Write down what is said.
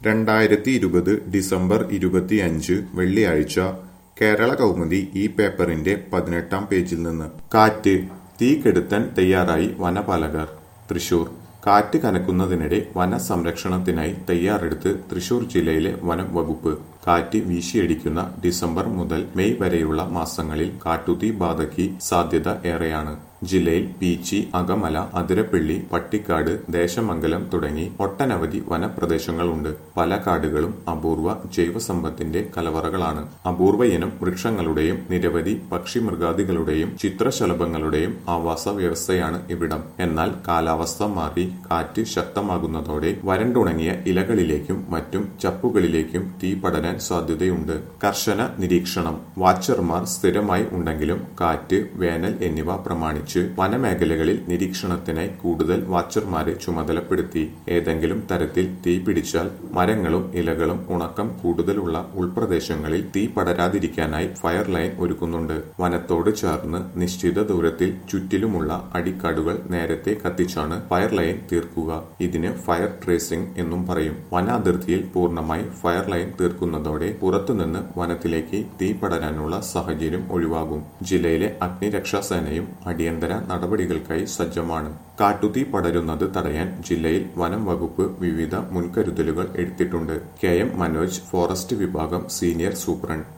രണ്ടായിരത്തി ഇരുപത് ഡിസംബർ ഇരുപത്തിയഞ്ച് വെള്ളിയാഴ്ച കേരള കൗമുദി ഈ പേപ്പറിന്റെ പതിനെട്ടാം പേജിൽ നിന്ന് കാറ്റ് തീ കെടുത്താൻ തയ്യാറായി വനപാലകർ തൃശൂർ കാറ്റ് കനക്കുന്നതിനിടെ വനസംരക്ഷണത്തിനായി തയ്യാറെടുത്ത് തൃശൂർ ജില്ലയിലെ വനം വകുപ്പ് കാറ്റ് വീശിയടിക്കുന്ന ഡിസംബർ മുതൽ മെയ് വരെയുള്ള മാസങ്ങളിൽ കാട്ടുതീ ബാധയ്ക്ക് സാധ്യത ഏറെയാണ് ജില്ലയിൽ പീച്ചി അകമല അതിരപ്പള്ളി പട്ടിക്കാട് ദേശമംഗലം തുടങ്ങി ഒട്ടനവധി വനപ്രദേശങ്ങളുണ്ട് പല കാടുകളും അപൂർവ ജൈവസമ്പത്തിന്റെ കലവറകളാണ് അപൂർവ ഇനം വൃക്ഷങ്ങളുടെയും നിരവധി പക്ഷിമൃഗാദികളുടെയും ചിത്രശലഭങ്ങളുടെയും ആവാസ വ്യവസ്ഥയാണ് ഇവിടം എന്നാൽ കാലാവസ്ഥ മാറി കാറ്റ് ശക്തമാകുന്നതോടെ വരണ്ടുണങ്ങിയ ഇലകളിലേക്കും മറ്റും ചപ്പുകളിലേക്കും തീ പടരാൻ സാധ്യതയുണ്ട് കർശന നിരീക്ഷണം വാച്ചർമാർ സ്ഥിരമായി ഉണ്ടെങ്കിലും കാറ്റ് വേനൽ എന്നിവ പ്രമാണിച്ച് വനമേഖലകളിൽ നിരീക്ഷണത്തിനായി കൂടുതൽ വാച്ചർമാരെ ചുമതലപ്പെടുത്തി ഏതെങ്കിലും തരത്തിൽ തീ പിടിച്ചാൽ മരങ്ങളും ഇലകളും ഉണക്കം കൂടുതലുള്ള ഉൾപ്രദേശങ്ങളിൽ തീ പടരാതിരിക്കാനായി ഫയർ ലൈൻ ഒരുക്കുന്നുണ്ട് വനത്തോട് ചേർന്ന് നിശ്ചിത ദൂരത്തിൽ ചുറ്റിലുമുള്ള അടിക്കാടുകൾ നേരത്തെ കത്തിച്ചാണ് ഫയർ ലൈൻ തീർക്കുക ഇതിന് ഫയർ ട്രേസിംഗ് എന്നും പറയും വനാതിർത്തിയിൽ പൂർണ്ണമായി ഫയർ ലൈൻ തീർക്കുന്നതോടെ പുറത്തുനിന്ന് വനത്തിലേക്ക് തീ പടരാനുള്ള സാഹചര്യം ഒഴിവാകും ജില്ലയിലെ അഗ്നിരക്ഷാ സേനയും അടിയന്തര നടപടികൾക്കായി സജ്ജമാണ് കാട്ടുതീ പടരുന്നത് തടയാൻ ജില്ലയിൽ വനം വകുപ്പ് വിവിധ മുൻകരുതലുകൾ എടുത്തിട്ടുണ്ട് കെ എം മനോജ് ഫോറസ്റ്റ് വിഭാഗം സീനിയർ സൂപ്രണ്ട്